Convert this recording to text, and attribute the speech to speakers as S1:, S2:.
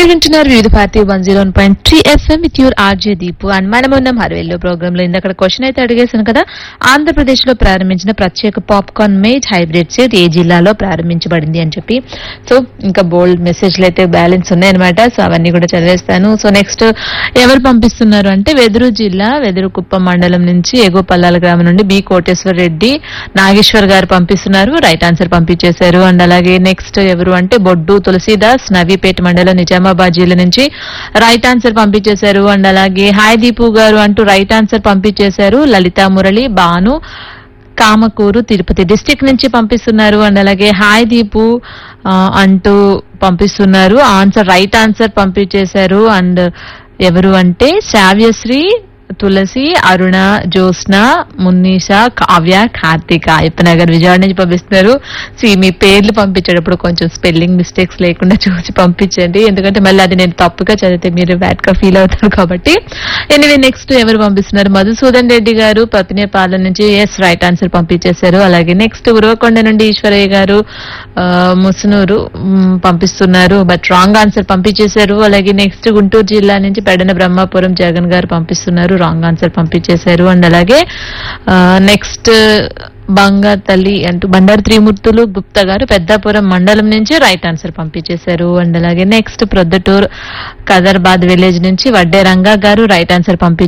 S1: వింటున్నారు Vividh Bharati one zero point three FM with your RJ Deepu and మనం ఉన్నాం హర్వేల్లో ప్రోగ్రామ్ లో ఇందాక క్వశ్చన్ అయితే అడిగేశాను కదా ఆంధ్రప్రదేశ్ లో ప్రారంభించిన ప్రత్యేక పాప్కార్న్ మేజ్ హైబ్రిడ్ సీడ్ ఏ జిల్లాలో ప్రారంభించబడింది అని చెప్పి సో ఇంకా బోల్డ్ మెసేజ్లు అయితే బ్యాలెన్స్ ఉన్నాయన్నమాట సో అవన్నీ కూడా చదివేస్తాను సో నెక్స్ట్ ఎవరు పంపిస్తున్నారు అంటే వెదురు జిల్లా వెదురు కుప్పం మండలం నుంచి ఎగో పల్లాల గ్రామం నుండి బి కోటేశ్వర రెడ్డి నాగేశ్వర్ గారు పంపిస్తున్నారు రైట్ ఆన్సర్ పంపించేశారు అండ్ అలాగే నెక్స్ట్ ఎవరు అంటే బొడ్డు తులసీదాస్ నవీపేట మండలం నిజామాబాద్ జిల్లా నుంచి రైట్ ఆన్సర్ పంపించేశారు అండ్ అలాగే హాయ్ దీపు గారు అంటూ రైట్ ఆన్సర్ పంపించేశారు లలితా మురళి బాను కామకూరు తిరుపతి డిస్టిక్ నుంచి పంపిస్తున్నారు అండ్ అలాగే హాయ్ దీపు ఆ, అంటూ పంపిస్తున్నారు ఆన్సర్ రైట్ ఆన్సర్ పంపించేశారు అండ్ ఎవరు అంటే శావ్యశ్రీ తులసి అరుణ జ్యోత్స్న మున్నీష కావ్య కార్తిక అయ్యప్పనగర్ విజయవాడ నుంచి పంపిస్తున్నారు సో ఈ మీ పేర్లు పంపించేటప్పుడు కొంచెం స్పెల్లింగ్ మిస్టేక్స్ లేకుండా చూసి పంపించండి ఎందుకంటే మళ్ళీ అది నేను తప్పుగా చదివితే మీరు బ్యాడ్ గా ఫీల్ అవుతారు కాబట్టి ఎనివే నెక్స్ట్ ఎవరు పంపిస్తున్నారు మధుసూదన్ రెడ్డి గారు పత్నిపాలెం నుంచి ఎస్ రైట్ ఆన్సర్ పంపించేశారు అలాగే నెక్స్ట్ ఉరవకొండ నుండి ఈశ్వరయ్య గారు ఆ, ముసునూరు మ్, పంపిస్తున్నారు బట్ రాంగ్ ఆన్సర్ పంపించేశారు అలాగే నెక్స్ట్ గుంటూరు జిల్లా నుంచి పెడన బ్రహ్మాపురం జగన్ గారు పంపిస్తున్నారు రాంగ్ ఆన్సర్ పంపించేశారు అండ్ అలాగే నెక్స్ట్ బంగారు తల్లి అంటూ బండారు త్రిమూర్తులు గుప్తా గారు పెద్దాపురం మండలం నుంచి రైట్ ఆన్సర్ పంపించేశారు అండ్ అలాగే నెక్స్ట్ ప్రొద్దుటూరు కదర్బాద్ విలేజ్ నుంచి వడ్డే రంగా గారు రైట్ ఆన్సర్ పంపించారు